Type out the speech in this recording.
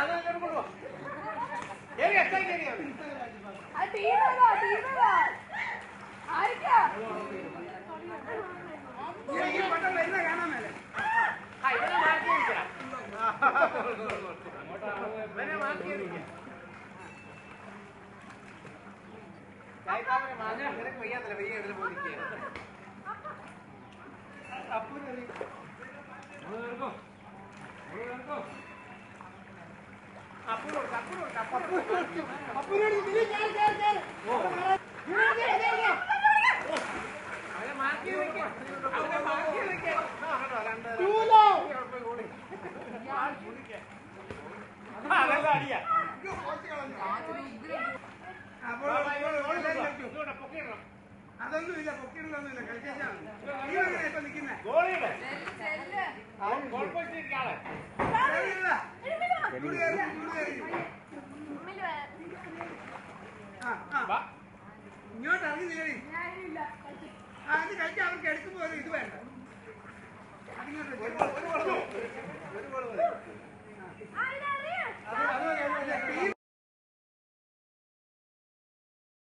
ആ ടീമേതാ ടീമേതാ ആയിരിക്കാ അതൊന്നുമില്ല പൊക്കിയിടലൊന്നുമില്ല കളിച്ചാണ് നീ എങ്ങനെ ഇപ്പൊ നിൽക്കുന്നേ ഇങ്ങോട്ട് ഇറങ്ങി നീ ആ ഇത് കഴിച്ചാൽ അവർക്ക് എടുക്കുമ്പോ ഒരു ഇത് വേണം